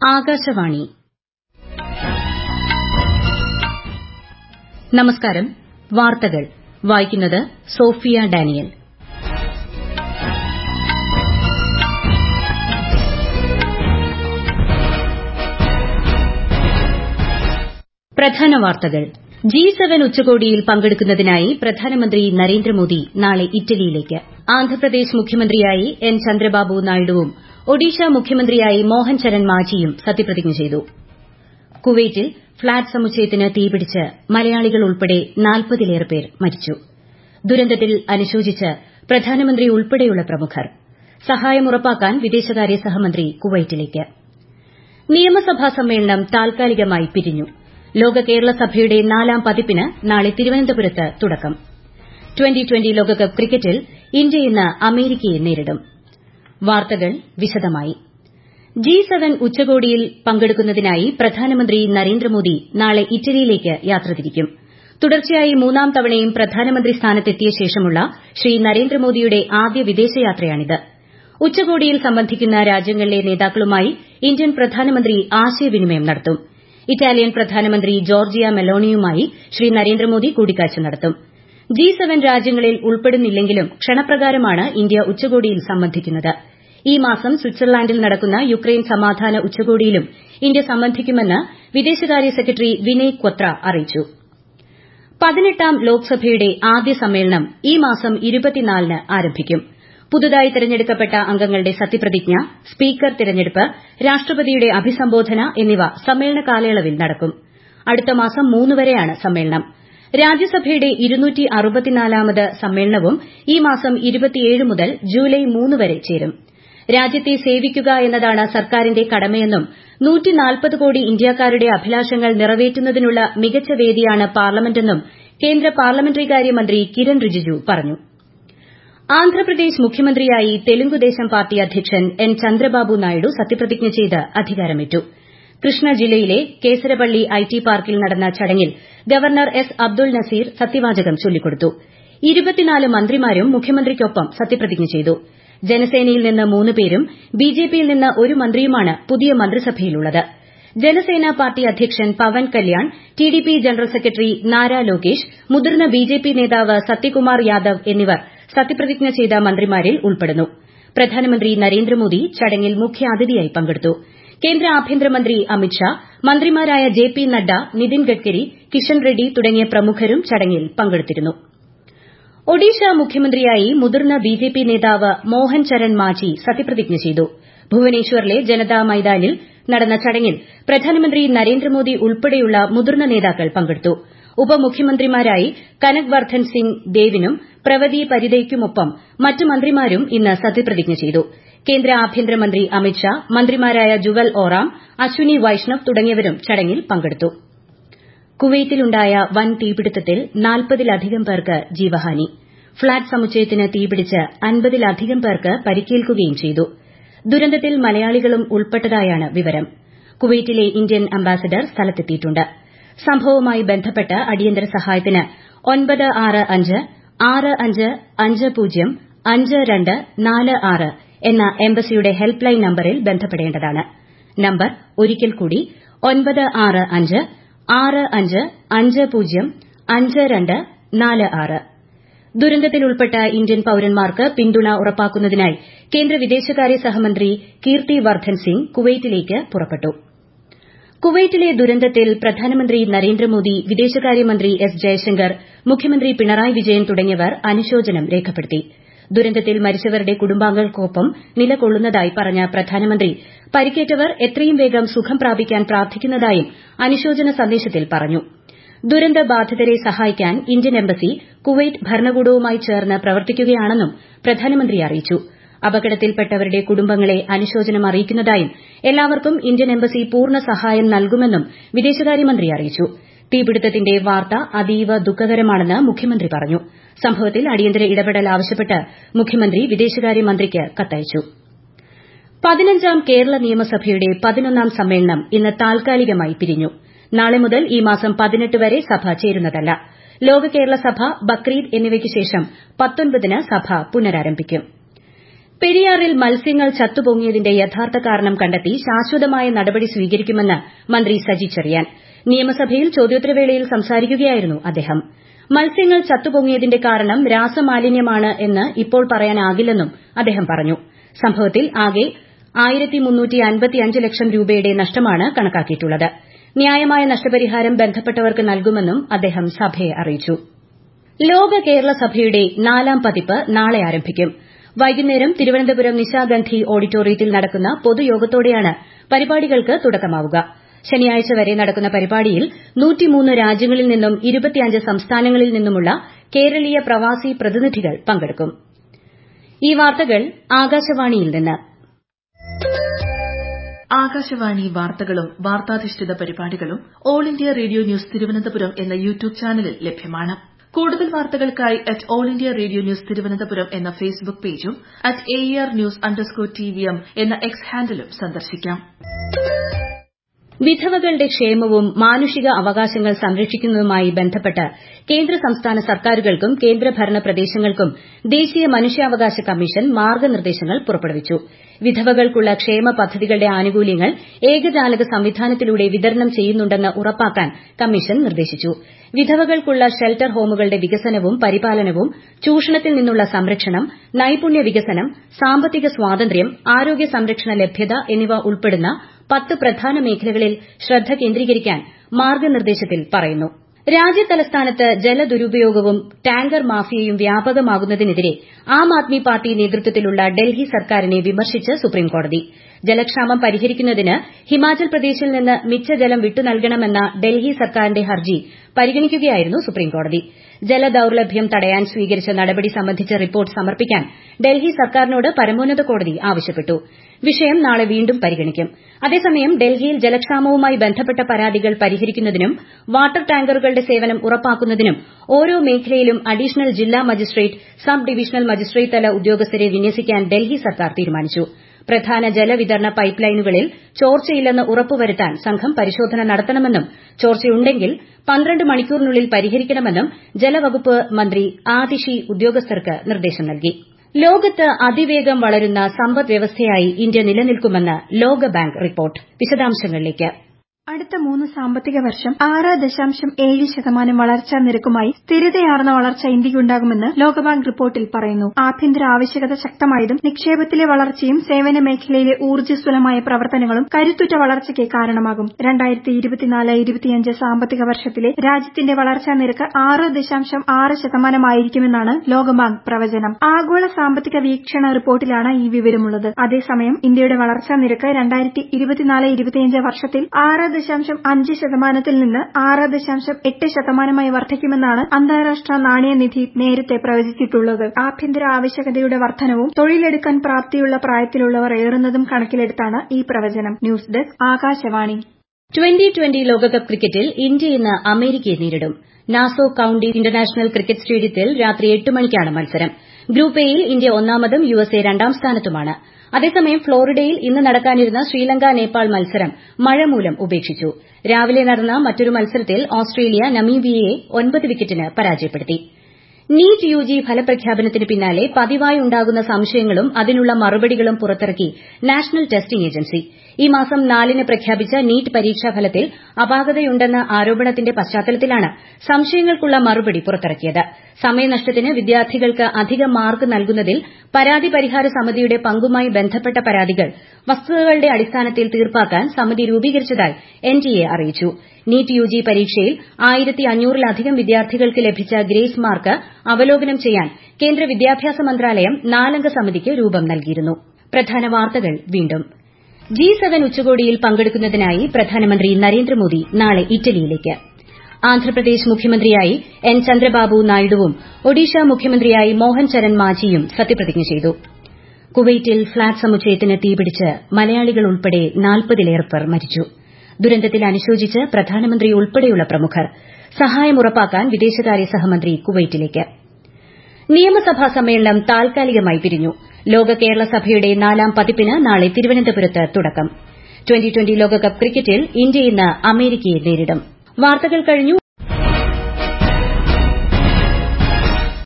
ആകാശവാണി നമസ്കാരം വാർത്തകൾ വായിക്കുന്നത് സോഫിയ ഡാനിയൽ പ്രധാന വാർത്തകൾ ജി സെവൻ ഉച്ചകോടിയിൽ പങ്കെടുക്കുന്നതിനായി പ്രധാനമന്ത്രി നരേന്ദ്രമോദി നാളെ ഇറ്റലിയിലേക്ക് ആന്ധ്രാപ്രദേശ് മുഖ്യമന്ത്രിയായി എൻ ചന്ദ്രബാബു നായിഡുവും ഒഡീഷ മുഖ്യമന്ത്രിയായി മോഹൻ ചരൺ മാജിയും സത്യപ്രതിജ്ഞ ചെയ്തു കുവൈറ്റിൽ ഫ്ളാറ്റ് സമുച്ചയത്തിന് തീപിടിച്ച് മലയാളികൾ ഉൾപ്പെടെ നാൽപ്പതിലേറെ പേർ മരിച്ചു ദുരന്തത്തിൽ അനുശോചിച്ച് പ്രധാനമന്ത്രി ഉൾപ്പെടെയുള്ള പ്രമുഖർ സഹായം ഉറപ്പാക്കാൻ വിദേശകാര്യ സഹമന്ത്രി കുവൈറ്റിലേക്ക് നിയമസഭാ സമ്മേളനം താൽക്കാലികമായി പിരിഞ്ഞു ലോക കേരള സഭയുടെ നാലാം പതിപ്പിന് നാളെ തിരുവനന്തപുരത്ത് തുടക്കം ട്വന്റി ട്വന്റി ലോകകപ്പ് ക്രിക്കറ്റിൽ ഇന്ത്യ ഇന്ന് അമേരിക്കയെ നേരിടും വാർത്തകൾ വിശദമായി ജി സെവൻ ഉച്ചകോടിയിൽ പങ്കെടുക്കുന്നതിനായി പ്രധാനമന്ത്രി നരേന്ദ്രമോദി നാളെ ഇറ്റലിയിലേക്ക് യാത്ര തിരിക്കും തുടർച്ചയായി മൂന്നാം തവണയും പ്രധാനമന്ത്രി സ്ഥാനത്തെത്തിയ ശേഷമുള്ള ശ്രീ നരേന്ദ്രമോദിയുടെ ആദ്യ വിദേശയാത്രയാണിത് ഉച്ചകോടിയിൽ സംബന്ധിക്കുന്ന രാജ്യങ്ങളിലെ നേതാക്കളുമായി ഇന്ത്യൻ പ്രധാനമന്ത്രി ആശയവിനിമയം നടത്തും ഇറ്റാലിയൻ പ്രധാനമന്ത്രി ജോർജിയ മെലോണിയുമായി ശ്രീ നരേന്ദ്രമോദി കൂടിക്കാഴ്ച നടത്തും ജി സെവൻ രാജ്യങ്ങളിൽ ഉൾപ്പെടുന്നില്ലെങ്കിലും ക്ഷണപ്രകാരമാണ് ഇന്ത്യ ഉച്ചകോടിയിൽ സംബന്ധിക്കുന്നത് ഈ മാസം സ്വിറ്റ്സർലാൻഡിൽ നടക്കുന്ന യുക്രൈൻ സമാധാന ഉച്ചകോടിയിലും ഇന്ത്യ സംബന്ധിക്കുമെന്ന് വിദേശകാര്യ സെക്രട്ടറി വിനയ് ക്വത്ര അറിയിച്ചു പതിനെട്ടാം ലോക്സഭയുടെ ആദ്യ സമ്മേളനം ഈ മാസം ന് ആരംഭിക്കും പുതുതായി തെരഞ്ഞെടുക്കപ്പെട്ട അംഗങ്ങളുടെ സത്യപ്രതിജ്ഞ സ്പീക്കർ തെരഞ്ഞെടുപ്പ് രാഷ്ട്രപതിയുടെ അഭിസംബോധന എന്നിവ സമ്മേളന കാലയളവിൽ നടക്കും അടുത്ത മാസം മൂന്ന് വരെയാണ് സമ്മേളനം രാജ്യസഭയുടെ ാമത് സമ്മേളനവും ഈ മാസം മുതൽ ജൂലൈ മൂന്ന് വരെ ചേരും രാജ്യത്തെ സേവിക്കുക എന്നതാണ് സർക്കാരിന്റെ കടമയെന്നും കോടി ഇന്ത്യക്കാരുടെ അഭിലാഷങ്ങൾ നിറവേറ്റുന്നതിനുള്ള മികച്ച വേദിയാണ് പാർലമെന്റെന്നും കേന്ദ്ര പാർലമെന്ററികാര്യ മന്ത്രി കിരൺ റിജിജു പറഞ്ഞു ആന്ധ്രാപ്രദേശ് മുഖ്യമന്ത്രിയായി തെലുങ്കുദേശം പാർട്ടി അധ്യക്ഷൻ എൻ ചന്ദ്രബാബു നായിഡു സത്യപ്രതിജ്ഞ ചെയ്ത് അധികാരമേറ്റു കൃഷ്ണ ജില്ലയിലെ കേസരപള്ളി ഐടി പാർക്കിൽ നടന്ന ചടങ്ങിൽ ഗവർണർ എസ് അബ്ദുൾ നസീർ സത്യവാചകം ചൊല്ലിക്കൊടുത്തു മന്ത്രിമാരും മുഖ്യമന്ത്രിക്കൊപ്പം സത്യപ്രതിജ്ഞ ചെയ്തു ജനസേനയിൽ നിന്ന് മൂന്ന് പേരും ബിജെപിയിൽ നിന്ന് ഒരു മന്ത്രിയുമാണ് പുതിയ മന്ത്രിസഭയിലുള്ളത് ജനസേന പാർട്ടി അധ്യക്ഷൻ Pawan Kalyan TDP general secretary Nara Lokesh മുതിർന്ന ബിജെപി നേതാവ് സത്യകുമാർ യാദവ് എന്നിവർ സത്യപ്രതിജ്ഞ ചെയ്ത മന്ത്രിമാരിൽ ഉൾപ്പെടുന്നു പ്രധാനമന്ത്രി നരേന്ദ്രമോദി ചടങ്ങിൽ മുഖ്യാതിഥിയായി പങ്കെടുത്തു കേന്ദ്ര ആഭ്യന്തരമന്ത്രി അമിത്ഷാ മന്ത്രിമാരായ ജെ പി നദ്ദ നിതിൻ ഗഡ്കരി കിഷൻ റെഡ്ഡി തുടങ്ങിയ പ്രമുഖരും ചടങ്ങിൽ പങ്കെടുത്തിരുന്നു ഒഡീഷ മുഖ്യമന്ത്രിയായി മുതിർന്ന ബിജെപി നേതാവ് മോഹൻ ചരൺ മാജി സത്യപ്രതിജ്ഞ ചെയ്തു ഭുവനേശ്വറിലെ ജനതാ മൈതാനിൽ നടന്ന ചടങ്ങിൽ പ്രധാനമന്ത്രി നരേന്ദ്രമോദി ഉൾപ്പെടെയുള്ള മുതിർന്ന നേതാക്കൾ പങ്കെടുത്തു ഉപമുഖ്യമന്ത്രിമാരായി കനക് വർദ്ധൻ സിംഗ് ദേവിനും പ്രവതി പരിദയ്ക്കുമൊപ്പം മറ്റ് മന്ത്രിമാരും ഇന്ന് സത്യപ്രതിജ്ഞ ചെയ്തു കേന്ദ്ര ആഭ്യന്തരമന്ത്രി അമിത്ഷാ മന്ത്രിമാരായ ജുവൽ ഓറാം അശ്വിനി വൈഷ്ണവ് തുടങ്ങിയവരും ചടങ്ങിൽ പങ്കെടുത്തു കുവൈറ്റിലുണ്ടായ വൻ തീപിടുത്തത്തിൽ നാൽപ്പതിലധികം പേർക്ക് ജീവഹാനി ഫ്ളാറ്റ് സമുച്ചയത്തിന് തീപിടിച്ച് അൻപതിലധികം പേർക്ക് പരിക്കേൽക്കുകയും ചെയ്തു ദുരന്തത്തിൽ മലയാളികളും ഉൾപ്പെട്ടതായാണ് വിവരം കുവൈറ്റിലെ ഇന്ത്യൻ അംബാസഡർ സ്ഥലത്തെത്തിയിട്ടുണ്ട് സംഭവവുമായി ബന്ധപ്പെട്ട് അടിയന്തര സഹായത്തിന് ഒൻപത് ആറ് അഞ്ച് ആറ് അഞ്ച് അഞ്ച് പൂജ്യം അഞ്ച് രണ്ട് നാല് ആറ് എന്ന എംബസിയുടെ ഹെൽപ്പ് ലൈൻ നമ്പറിൽ ബന്ധപ്പെടേണ്ടതാണ് നമ്പർ ഒരിക്കൽ കൂടി ഒൻപത് ആറ് അഞ്ച് ആറ് അഞ്ച് അഞ്ച് പൂജ്യം അഞ്ച് രണ്ട് നാല് ആറ് ദുരന്തത്തിൽ ഉൾപ്പെട്ട ഇന്ത്യൻ പൌരന്മാർക്ക് പിന്തുണ ഉറപ്പാക്കുന്നതിനായി കേന്ദ്ര വിദേശകാര്യ സഹമന്ത്രി കീർത്തി വർദ്ധൻ സിംഗ് കുവൈറ്റിലേക്ക് പുറപ്പെട്ടു കുവൈറ്റിലെ ദുരന്തത്തിൽ പ്രധാനമന്ത്രി നരേന്ദ്രമോദി വിദേശകാര്യമന്ത്രി എസ് ജയശങ്കർ മുഖ്യമന്ത്രി പിണറായി വിജയൻ തുടങ്ങിയവർ അനുശോചനം രേഖപ്പെടുത്തി ദുരന്തത്തിൽ മരിച്ചവരുടെ കുടുംബാംഗങ്ങൾക്കൊപ്പം നിലകൊള്ളുന്നതായി പറഞ്ഞ പ്രധാനമന്ത്രി പരിക്കേറ്റവർ എത്രയും വേഗം സുഖം പ്രാപിക്കാൻ പ്രാർത്ഥിക്കുന്നതായും അനുശോചന സന്ദേശത്തിൽ പറഞ്ഞു ദുരന്തബാധിതരെ സഹായിക്കാൻ ഇന്ത്യൻ എംബസി കുവൈറ്റ് ഭരണകൂടവുമായി ചേർന്ന് പ്രവർത്തിക്കുകയാണെന്നും പ്രധാനമന്ത്രി അറിയിച്ചു അപകടത്തിൽപ്പെട്ടവരുടെ കുടുംബങ്ങളെ അനുശോചനം അറിയിക്കുന്നതായും എല്ലാവർക്കും ഇന്ത്യൻ എംബസി പൂർണ്ണ സഹായം നൽകുമെന്നും വിദേശകാര്യമന്ത്രി അറിയിച്ചു തീപിടുത്തത്തിന്റെ വാർത്ത അതീവ ദുഃഖകരമാണെന്ന് മുഖ്യമന്ത്രി പറഞ്ഞു സംഭവത്തിൽ അടിയന്തര ഇടപെടൽ ആവശ്യപ്പെട്ട് മുഖ്യമന്ത്രി വിദേശകാര്യമന്ത്രിക്ക് കത്തയച്ചു പതിനഞ്ചാം കേരള നിയമസഭയുടെ പതിനൊന്നാം സമ്മേളനം ഇന്ന് താൽക്കാലികമായി പിരിഞ്ഞു നാളെ മുതൽ ഈ മാസം പതിനെട്ട് വരെ സഭ ചേരുന്നതല്ല ലോക കേരള സഭ ബക്രീദ് എന്നിവയ്ക്ക് ശേഷം പത്തൊൻപതിന് സഭ പുനരാരംഭിക്കും പെരിയാറിൽ മത്സ്യങ്ങൾ ചത്തുപൊങ്ങിയതിന്റെ യഥാർത്ഥ കാരണം കണ്ടെത്തി ശാശ്വതമായ നടപടി സ്വീകരിക്കുമെന്ന് മന്ത്രി സജി ചെറിയാൻ നിയമസഭയിൽ ചോദ്യോത്തരവേളയിൽ സംസാരിക്കുകയായിരുന്നു അദ്ദേഹം മത്സ്യങ്ങൾ ചത്തുപൊങ്ങിയതിന്റെ കാരണം രാസമാലിന്യമാണ് എന്ന് ഇപ്പോൾ പറയാനാകില്ലെന്നും അദ്ദേഹം പറഞ്ഞു സംഭവത്തിൽ ആകെ ലക്ഷം രൂപയുടെ നഷ്ടമാണ് കണക്കാക്കിയിട്ടുള്ളത് ന്യായമായ നഷ്ടപരിഹാരം ബന്ധപ്പെട്ടവർക്ക് നൽകുമെന്നും അദ്ദേഹം സഭയെ അറിയിച്ചു ലോക കേരള സഭയുടെ നാലാം പതിപ്പ് നാളെ ആരംഭിക്കും വൈകുന്നേരം തിരുവനന്തപുരം നിശാഗന്ധി ഓഡിറ്റോറിയത്തിൽ നടക്കുന്ന പൊതുയോഗത്തോടെയാണ് പരിപാടികൾക്ക് തുടക്കമാവുക ശനിയാഴ്ച വരെ നടക്കുന്ന പരിപാടിയിൽ രാജ്യങ്ങളിൽ നിന്നും സംസ്ഥാനങ്ങളിൽ നിന്നുമുള്ള കേരളീയ പ്രവാസി പ്രതിനിധികൾ പങ്കെടുക്കും ഈ വാർത്തകൾ ആകാശവാണിയിൽ നിന്ന് ആകാശവാണി വാർത്തകളും വാർത്താധിഷ്ഠിത പരിപാടികളും all India radio news Thiruvananthapuram എന്ന യൂട്യൂബ് ചാനലിൽ ലഭ്യമാണ് കൂടുതൽ വാർത്തകൾക്കായി at all India radio news Thiruvananthapuram എന്ന ഫേസ്ബുക്ക് പേജും at A R news underscore T V M എന്ന എക്സ് ഹാൻഡിലും സന്ദർശിക്കാം വിധവകളുടെ ക്ഷേമവും മാനുഷിക അവകാശങ്ങൾ സംരക്ഷിക്കുന്നതുമായി ബന്ധപ്പെട്ട് കേന്ദ്ര സംസ്ഥാന സർക്കാരുകൾക്കും കേന്ദ്രഭരണ പ്രദേശങ്ങൾക്കും ദേശീയ മനുഷ്യാവകാശ കമ്മീഷൻ മാർഗ്ഗനിർദ്ദേശങ്ങൾ പുറപ്പെടുവിച്ചു വിധവകൾക്കുള്ള ക്ഷേമ പദ്ധതികളുടെ ആനുകൂല്യങ്ങൾ ഏകജാലക സംവിധാനത്തിലൂടെ വിതരണം ചെയ്യുന്നുണ്ടെന്ന് ഉറപ്പാക്കാൻ കമ്മീഷൻ നിർദ്ദേശിച്ചു വിധവകൾക്കുള്ള ഷെൽട്ടർ ഹോമുകളുടെ വികസനവും പരിപാലനവും ചൂഷണത്തിൽ നിന്നുള്ള സംരക്ഷണം നൈപുണ്യ വികസനം സാമ്പത്തിക സ്വാതന്ത്ര്യം ആരോഗ്യ സംരക്ഷണ ലഭ്യത എന്നിവ ഉൾപ്പെടുന്ന പത്ത് പ്രധാന മേഖലകളിൽ ശ്രദ്ധ കേന്ദ്രീകരിക്കാൻ മാർഗ്ഗനിർദ്ദേശത്തിൽ പറയുന്നു രാജ്യതലസ്ഥാനത്ത് ജലദുരുപയോഗവും ടാങ്കർ മാഫിയയും വ്യാപകമാകുന്നതിനെതിരെ ആം ആദ്മി പാർട്ടി നേതൃത്വത്തിലുള്ള ഡൽഹി സർക്കാരിനെ വിമർശിച്ച് സുപ്രീംകോടതി ജലക്ഷാമം പരിഹരിക്കുന്നതിന് ഹിമാചൽ പ്രദേശിൽ നിന്ന് മിച്ചജലം വിട്ടുനൽകണമെന്ന ഡൽഹി സർക്കാരിന്റെ ഹർജി പരിഗണിക്കുകയായിരുന്നു സുപ്രീംകോടതി ജലദൌർലഭ്യം തടയാൻ സ്വീകരിച്ച നടപടി സംബന്ധിച്ച റിപ്പോർട്ട് സമർപ്പിക്കാൻ ഡൽഹി സർക്കാരിനോട് പരമോന്നത കോടതി ആവശ്യപ്പെട്ടു വിഷയം നാളെ വീണ്ടും പരിഗണിക്കും അതേസമയം ഡൽഹിയിൽ ജലക്ഷാമവുമായി ബന്ധപ്പെട്ട പരാതികൾ പരിഹരിക്കുന്നതിനും വാട്ടർ ടാങ്കറുകളുടെ സേവനം ഉറപ്പാക്കുന്നതിനും ഓരോ മേഖലയിലും അഡീഷണൽ ജില്ലാ മജിസ്ട്രേറ്റ് സബ് ഡിവിഷണൽ മജിസ്ട്രേറ്റ് തല ഉദ്യോഗസ്ഥരെ വിന്യസിക്കാൻ ഡൽഹി സർക്കാർ തീരുമാനിച്ചു പ്രധാന ജലവിതരണ പൈപ്പ് ലൈനുകളിൽ ചോർച്ചയില്ലെന്ന് ഉറപ്പുവരുത്താൻ സംഘം പരിശോധന നടത്തണമെന്നും ചോർച്ചയുണ്ടെങ്കിൽ പന്ത്രണ്ട് മണിക്കൂറിനുള്ളിൽ പരിഹരിക്കണമെന്നും ജലവകുപ്പ് മന്ത്രി ആതിഷി ഉദ്യോഗസ്ഥർക്ക് നിർദ്ദേശം നൽകി ലോകത്ത് അതിവേഗം വളരുന്ന സമ്പദ് വ്യവസ്ഥയായി ഇന്ത്യ നിലനിൽക്കുമെന്ന് ലോകബാങ്ക് റിപ്പോർട്ട് വിശദാംശങ്ങളിലേക്ക് അടുത്ത മൂന്ന് സാമ്പത്തിക വർഷം ആറ് ദശാംശം ഏഴ് ശതമാനം വളർച്ചാ നിരക്കുമായി സ്ഥിരതയാർന്ന വളർച്ച ഇന്ത്യയ്ക്കുണ്ടാകുമെന്ന് ലോകബാങ്ക് റിപ്പോർട്ടിൽ പറയുന്നു ആഭ്യന്തര ആവശ്യകത ശക്തമായതും നിക്ഷേപത്തിലെ വളർച്ചയും സേവന മേഖലയിലെ ഊർജ്ജസ്വലമായ പ്രവർത്തനങ്ങളും കരുത്തുറ്റ വളർച്ചയ്ക്ക് കാരണമാകും രണ്ടായിരത്തി ഇരുപത്തിനാല് ഇരുപത്തിയഞ്ച് സാമ്പത്തിക വർഷത്തിലെ രാജ്യത്തിന്റെ വളർച്ചാ നിരക്ക് ആറ് ദശാംശം ആറ് ശതമാനമായിരിക്കുമെന്നാണ് ലോകബാങ്ക് പ്രവചനം ആഗോള സാമ്പത്തിക വീക്ഷണ റിപ്പോർട്ടിലാണ് ഈ വിവരമുള്ളത് അതേസമയം ഇന്ത്യയുടെ വളർച്ചാ നിരക്ക് രണ്ടായിരത്തി ഇരുപത്തിനാല് ഇരുപത്തിയഞ്ച് വർഷത്തിൽ ആറ് ദശാംശം അഞ്ച് ശതമാനത്തിൽ നിന്ന് ആറ് ദശാംശം എട്ട് ശതമാനമായി വർദ്ധിക്കുമെന്നാണ് അന്താരാഷ്ട്ര നാണയനിധി നേരത്തെ പ്രവചിച്ചിട്ടുള്ളത് ആഭ്യന്തര ആവശ്യകതയുടെ വർധനവും തൊഴിലെടുക്കാൻ പ്രാപ്തിയുള്ള പ്രായത്തിലുള്ളവർ ഏറുന്നതും കണക്കിലെടുത്താണ് ഈ പ്രവചനം news desk Akashvani twenty twenty ലോകകപ്പ് ക്രിക്കറ്റിൽ ഇന്ത്യ ഇന്ന് അമേരിക്കയെ നേരിടും നാസോ കൌണ്ടി ഇന്റർനാഷണൽ ക്രിക്കറ്റ് സ്റ്റേഡിയത്തിൽ രാത്രി എട്ട് മണിക്കാണ് മത്സരം ഗ്രൂപ്പ് എയിൽ ഇന്ത്യ ഒന്നാമതും യുഎസ്എ രണ്ടാം സ്ഥാനത്തുമാണ് അതേസമയം ഫ്ളോറിഡയിൽ ഇന്ന് നടക്കാനിരുന്ന ശ്രീലങ്ക നേപ്പാൾ മത്സരം മഴ മൂലം ഉപേക്ഷിച്ചു രാവിലെ നടന്ന മറ്റൊരു മത്സരത്തിൽ ഓസ്ട്രേലിയ നമീബിയയെ ഒൻപത് വിക്കറ്റിന് പരാജയപ്പെടുത്തി നീറ്റ് യുജി ഫലപ്രഖ്യാപനത്തിന് പിന്നാലെ പതിവായി ഉണ്ടാകുന്ന സംശയങ്ങളും അതിനുള്ള മറുപടികളും പുറത്തിറക്കി നാഷണൽ ടെസ്റ്റിംഗ് ഏജൻസി ഈ മാസം നാലിന് പ്രഖ്യാപിച്ച നീറ്റ് പരീക്ഷാ ഫലത്തിൽ അപാകതയുണ്ടെന്ന ആരോപണത്തിന്റെ പശ്ചാത്തലത്തിലാണ് സംശയങ്ങൾക്കുള്ള മറുപടി പുറത്തിറക്കിയത് സമയനഷ്ടത്തിന് വിദ്യാർത്ഥികൾക്ക് അധിക മാർക്ക് നൽകുന്നതിൽ പരാതി പരിഹാര സമിതിയുടെ പങ്കുമായി ബന്ധപ്പെട്ട പരാതികൾ വസ്തുതകളുടെ അടിസ്ഥാനത്തിൽ തീർപ്പാക്കാൻ സമിതി രൂപീകരിച്ചതായി എൻടിഎ അറിയിച്ചു നീറ്റ് യുജി പരീക്ഷയിൽ ആയിരത്തി അഞ്ഞൂറിലധികം വിദ്യാർത്ഥികൾക്ക് ലഭിച്ച ഗ്രേസ് മാർക്ക് അവലോകനം ചെയ്യാൻ കേന്ദ്ര വിദ്യാഭ്യാസ മന്ത്രാലയം നാലംഗ സമിതിക്ക് രൂപം നൽകിയിരുന്നു പ്രധാന വാർത്തകൾ വീണ്ടും ജി സെവൻ ഉച്ചകോടിയിൽ പങ്കെടുക്കുന്നതിനായി പ്രധാനമന്ത്രി നരേന്ദ്രമോദി നാളെ ഇറ്റലിയിലേക്ക് ആന്ധ്രാപ്രദേശ് മുഖ്യമന്ത്രിയായി എൻ ചന്ദ്രബാബു നായിഡുവും ഒഡീഷ മുഖ്യമന്ത്രിയായി മോഹൻ ചരൺ മാജിയും സത്യപ്രതിജ്ഞ ചെയ്തു കുവൈറ്റിൽ ഫ്ളാറ്റ് സമുച്ചയത്തിന് തീപിടിച്ച് മലയാളികൾ ഉൾപ്പെടെ നാൽപ്പതിലേറെ പേർ മരിച്ചു ദുരന്തത്തിൽ അനുശോചിച്ച് പ്രധാനമന്ത്രി ഉൾപ്പെടെയുള്ള പ്രമുഖർ സഹായം ഉറപ്പാക്കാൻ വിദേശകാര്യ സഹമന്ത്രി കുവൈറ്റിലേക്ക് നിയമസഭാ സമ്മേളനം താൽക്കാലികമായി പിരിഞ്ഞു ലോക കേരള സഭയുടെ നാലാം പതിപ്പിന് നാളെ തിരുവനന്തപുരത്ത് തുടക്കം ട്വന്റി ട്വന്റി ലോകകപ്പ് ക്രിക്കറ്റിൽ ഇന്ത്യ ഇന്ന് അമേരിക്കയെ നേരിടും വാർത്തകൾ കഴിഞ്ഞു